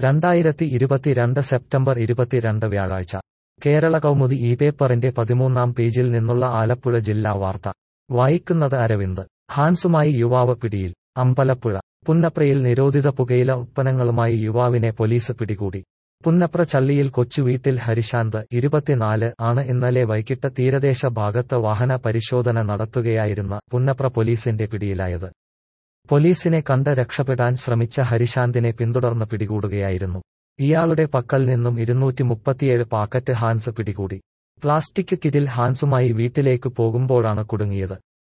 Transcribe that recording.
രണ്ടായിരത്തി ഇരുപത്തിരണ്ട് സെപ്റ്റംബർ ഇരുപത്തിരണ്ട് വ്യാഴാഴ്ച കേരള കൗമുദി ഈ പേപ്പറിന്റെ പതിമൂന്നാം പേജിൽ നിന്നുള്ള ആലപ്പുഴ ജില്ലാ വാർത്ത വായിക്കുന്നത് അരവിന്ദ് ഹാൻസുമായി യുവാവ് പിടിയിൽ അമ്പലപ്പുഴ പുന്നപ്രയിൽ നിരോധിത പുകയില ഉത്പന്നങ്ങളുമായി യുവാവിനെ പോലീസ് പിടികൂടി പുന്നപ്ര ചള്ളിയിൽ കൊച്ചുവീട്ടിൽ ഹരിശാന്ത് ഇരുപത്തിനാല് ആണ് ഇന്നലെ വൈകിട്ട് തീരദേശ ഭാഗത്ത് വാഹന പരിശോധന നടത്തുകയായിരുന്ന പുന്നപ്ര പോലീസിന്റെ പിടിയിലായത് പോലീസിനെ കണ്ട് രക്ഷപ്പെടാൻ ശ്രമിച്ച ഹരിശാന്തിനെ പിന്തുടർന്ന് പിടികൂടുകയായിരുന്നു ഇയാളുടെ പക്കൽ നിന്നും ഇരുന്നൂറ്റി മുപ്പത്തിയേഴ് പാക്കറ്റ് ഹാൻസ് പിടികൂടി പ്ലാസ്റ്റിക് കിറ്റിൽ ഹാൻസുമായി വീട്ടിലേക്ക് പോകുമ്പോഴാണ് കുടുങ്ങിയത്